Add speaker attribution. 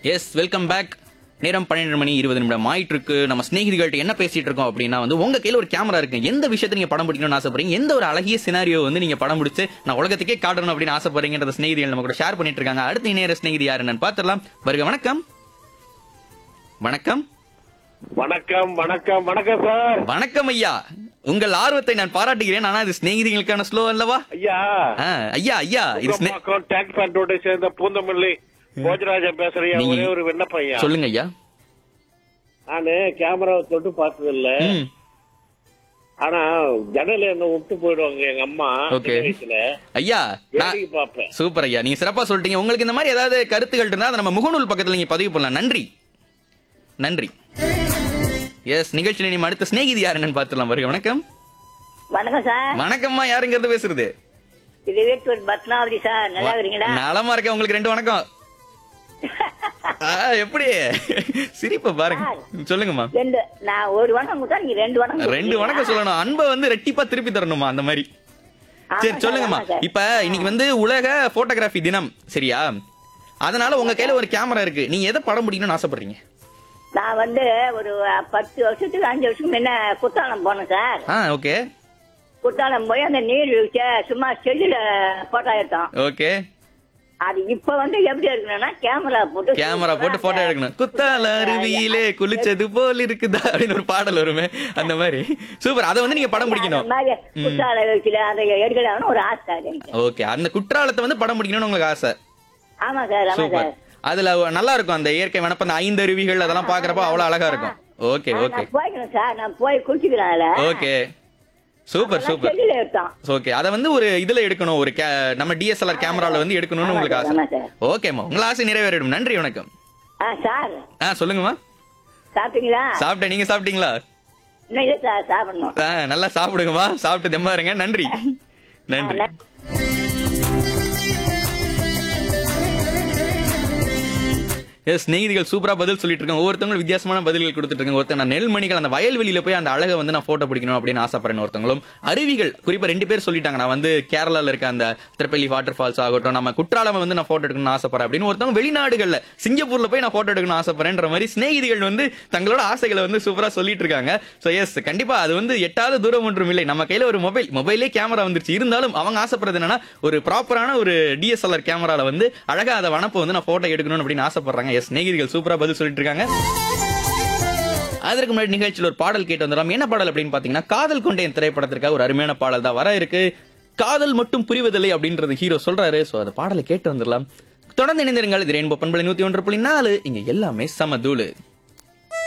Speaker 1: Yes welcome back நேரம் பன்னெண்டு மணி இருபது நிமிடம் ஆயிட்டு இருக்கு நம்ம ஸ்நேகிதிகள்ட்ட என்ன பேசிட்டு இருக்கோம் அப்படின்னா வந்து உங்க கையில ஒரு கேமரா இருக்கு எந்த விஷயத்தை நீங்க படம் பிடிக்கணும்னு ஆசைப்படுறீங்க எந்த ஒரு அழகிய சினாரியோ வந்து நீங்க படம் பிடிச்சு நான் உலகத்துக்கே காட்டணும் அப்படின்னு ஆசைப்படுறீங்கன்றத ஸ்நேகிதிகள் நம்ம கூட ஷேர் பண்ணிட்டு இருக்காங்க அடுத்த இணைய ஸ்நேகிதி யாரு என்னன்னு பாத்திரலாம் வருக வணக்கம் வணக்கம்
Speaker 2: வணக்கம் வணக்கம் வணக்கம் சார்
Speaker 1: வணக்கம் ஐயா உங்கள் ஆர்வத்தை நான் பாராட்டுகிறேன் ஆனா இது ஸ்நேகிதிகளுக்கான ஸ்லோ அல்லவா
Speaker 2: ஐயா
Speaker 1: ஆ, ஐயா ஐயா இது ஸ்னே-
Speaker 2: உங்கம்மாக்கம் டேங்க் பேண்டோட சேர்ந்த பூந்தமல்லி போஜராஜன் பேசுறேன்
Speaker 1: நீங்க-
Speaker 2: ஒரே ஒரு விண்ணப்பம் ஐயா
Speaker 1: சொல்லுங்க ஐயா
Speaker 2: நானு கேமராவை தொட்டு பார்த்தது இல்ல
Speaker 1: ம்
Speaker 2: ஆனா ஜன்னல என்ன விட்டு போயிடுவாங்க எங்க அம்மா
Speaker 1: Okay.
Speaker 2: சின்ன வயசுல
Speaker 1: ஐயா நான்
Speaker 2: வேடிக்கை பார்ப்பேன்
Speaker 1: சூப்பர் ஐயா நீங்க சிறப்பா சொல்லிட்டீங்க உங்களுக்கு இந்த மாதிரி ஏதாவது கருத்துக்கள் இருந்தா அதை நம்ம முகநூல் பக்கத்துல நீங்க பதிவு பண்ணலாம் நன்றி நன்றி எஸ் நிகழ்ச்சியில நீ அடுத்த சிநேகிதி யார் என்னன்னு பார்த்துலாம் வருக வணக்கம்
Speaker 3: வணக்கம் சார்
Speaker 1: வணக்கம்மா யாருங்கிறது பேசுறது
Speaker 3: இது வீட்டு பத்மாவதி சார் நல்லா இருக்கிறீங்களா
Speaker 1: நலமா இருக்கேன் உங்களுக்கு ரெண்டு வணக்கம் ஆ, எப்படி சிரிப்ப பாருங்க சொல்லுங்கம்மா
Speaker 3: ரெண்டு நான் ஒரு வணக்கம் கொடுத்தா நீங்க ரெண்டு வணக்கம்
Speaker 1: ரெண்டு வணக்கம் சொல்லணும் அன்பை வந்து ரெட்டிப்பா திருப்பி தரணுமா அந்த மாதிரி
Speaker 3: ஆமா
Speaker 1: சரி
Speaker 3: சார்,
Speaker 1: சொல்லுங்கம்மா
Speaker 3: ஆமா சார்.
Speaker 1: இப்ப இன்னைக்கு வந்து உலக போட்டோகிராஃபி தினம் சரியா அதனால உங்க கையில ஒரு கேமரா இருக்கு நீங்க எதை படம் பிடிக்கணும்னு ஆசைப்படுறீங்க
Speaker 3: நான் வந்து ஒரு பத்து வருஷத்துக்கு அஞ்சு வருஷத்துக்கு முன்ன குத்தாலம் போனேன் சார்
Speaker 1: ஆ ஓகே
Speaker 3: குத்தாலம் போய் அந்த நீர் வீழ்ச்ச சும்மா செல்லுல போட்டோ எடுத்தோம்
Speaker 1: ஓகே
Speaker 3: அது இப்ப வந்து எப்படி இருக்கணும்னா கேமரா போட்டு
Speaker 1: கேமரா போட்டு போட்டோ எடுக்கணும் குத்தால அருவியிலே குளிச்சது போல் இருக்குதா அப்படின்னு ஒரு பாடல் வருமே அந்த மாதிரி சூப்பர் அதை வந்து நீங்க படம் பிடிக்கணும்
Speaker 3: அந்த மாதிரி குத்தால வீழ்ச்சியில அதை எடுக்கலாம்னு ஒரு ஆசை சார் எனக்கு
Speaker 1: ஓகே அந்த குற்றாலத்தை வந்து படம் பிடிக்கணும்னு உங்களுக்கு ஆசை
Speaker 3: ஆமா சார் ஆமா
Speaker 1: சூப்பர்
Speaker 3: சார்
Speaker 1: அதுல நல்லா இருக்கும் அந்த இயற்கை வனப்ப அந்த ஐந்து அருவிகள் அதெல்லாம் பாக்குறப்ப அவ்வளவு அழகா இருக்கும் ஓகே
Speaker 3: ஆ,
Speaker 1: ஓகே
Speaker 3: நான் போய்க்கணும் சார் நான் போய் குளிச்சுக்கிறேன் அதுல
Speaker 1: ஓகே சூப்பர் சூப்பர்
Speaker 3: செல்லுல எடுத்தோம்
Speaker 1: ஓகே அத வந்து ஒரு இதுல எடுக்கணும் ஒரு கே- நம்ம டிஎஸ்எல்ஆர் கேமரால வந்து எடுக்கணும்னு
Speaker 3: ஆமா
Speaker 1: உங்களுக்கு
Speaker 3: சார்,
Speaker 1: ஆசை
Speaker 3: ஆமா சார்.
Speaker 1: ஓகேம்மா உங்க ஆசை நிறைவேறிடும் நன்றி வணக்கம்
Speaker 3: ஆ சார்
Speaker 1: ஆ சொல்லுங்கம்மா
Speaker 3: சாப்பிட்டீங்களா
Speaker 1: சாப்பிட்டேன் நீங்க சாப்பிட்டீங்களா
Speaker 3: இன்னும் இல்லை சார் சாப்பிடணும்
Speaker 1: ஆ, நல்லா சாப்பிடுங்கம்மா சாப்பிட்டு தெம்மா இருங்க நன்றி நன்றி
Speaker 3: ஆ,
Speaker 1: எஸ் ஸ்நேகிதிகள் சூப்பரா பதில் சொல்லிட்டு இருக்காங்க ஒவ்வொருத்தவங்களும் வித்தியாசமான பதில்கள் கொடுத்துட்டு இருக்காங்க ஒருத்தர் நான் நெல்மணிகள் அந்த வயல்வெளியில போய் அந்த அழகை வந்து நான் போட்டோ பிடிக்கணும் அப்படின்னு ஆசைப்படுறேன் ஒருத்தவங்களும் அருவிகள் குறிப்பா ரெண்டு பேர் சொல்லிட்டாங்க நான் வந்து கேரளால இருக்க அந்த திருப்பள்ளி வாட்டர் ஃபால்ஸ் ஆகட்டும் நம்ம குற்றாலம் வந்து நான் போட்டோ எடுக்கணும்னு ஆசைப்படுறேன் அப்படின்னு ஒருத்தவங்க வெளிநாடுகள்ல சிங்கப்பூர்ல போய் நான் போட்டோ எடுக்கணும்னு ஆசைப்படுறேன்ற மாதிரி ஸ்நேகிதிகள் வந்து தங்களோட ஆசைகளை வந்து சூப்பரா சொல்லிட்டு இருக்காங்க சோ எஸ் கண்டிப்பா அது வந்து எட்டாவது தூரம் ஒன்றும் இல்லை நம்ம கையில ஒரு மொபைல் மொபைலே கேமரா வந்துருச்சு இருந்தாலும் அவங்க ஆசைப்படுறது என்னன்னா ஒரு ப்ராப்பரான ஒரு டிஎஸ்எல்ஆர் கேமரால வந்து அழகா அதை வனப்பை வந்து நான் போட்டோ எடுக்கணும் அப்படின்னு ஆசைப்படுறாங்க எஸ் ஸ்நேகிதிகள் சூப்பரா பதில் சொல்லிட்டு இருக்காங்க அதற்கு முன்னாடி நிகழ்ச்சியில் ஒரு பாடல் கேட்டு வந்துடலாம் என்ன பாடல் அப்படின்னு பாத்தீங்கன்னா காதல் கொண்டேன் திரைப்படத்திற்காக ஒரு அருமையான பாடல் தான் வர இருக்கு காதல் மட்டும் புரிவதில்லை அப்படின்றது ஹீரோ சொல்றாரு சோ அந்த பாடலை கேட்டு வந்துடலாம் தொடர்ந்து இணைந்திருங்கள் இது ரெயின்போ பண்பலை நூத்தி ஒன்று புள்ளி நாலு இங்க எல்லாமே சமதூளு